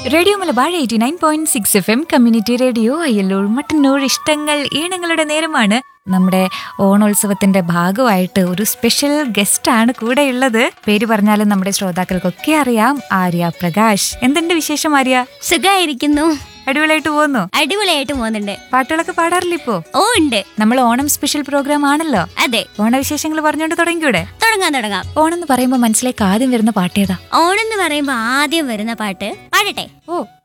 radio Malabar eighty nine point six F M community radio Ayyallur Mattannur ഇഷ്ടങ്ങൾ ഈണങ്ങളുടെ നേരമാണ് നമ്മുടെ ഓണോത്സവത്തിന്റെ ഭാഗമായിട്ട് ഒരു സ്പെഷ്യൽ ഗസ്റ്റ് ആണ് കൂടെയുള്ളത് പേര് പറഞ്ഞാലും നമ്മുടെ ശ്രോതാക്കൾക്കൊക്കെ അറിയാം ആര്യ പ്രകാശ് എന്തുണ്ട് വിശേഷം ആര്യ സുഖായിരിക്കുന്നു അടിപൊളിയായിട്ട് പോകുന്നു അടിപൊളിയായിട്ട് പോകുന്നുണ്ട് പാട്ടുകളൊക്കെ പാടാറില്ല ഇപ്പോ ഓ ഉണ്ട് നമ്മൾ ഓണം സ്പെഷ്യൽ പ്രോഗ്രാം ആണല്ലോ അതെ ഓണവിശേഷങ്ങൾ പറഞ്ഞുകൊണ്ട് തുടങ്ങിക്കൂടെ തുടങ്ങാം തുടങ്ങാം ഓണം എന്ന് പറയുമ്പോൾ മനസ്സിലേക്ക് ആദ്യം വരുന്ന പാട്ടേതാ ഓണം എന്ന് പറയുമ്പോ ആദ്യം വരുന്ന പാട്ട് പാടട്ടെ ഓ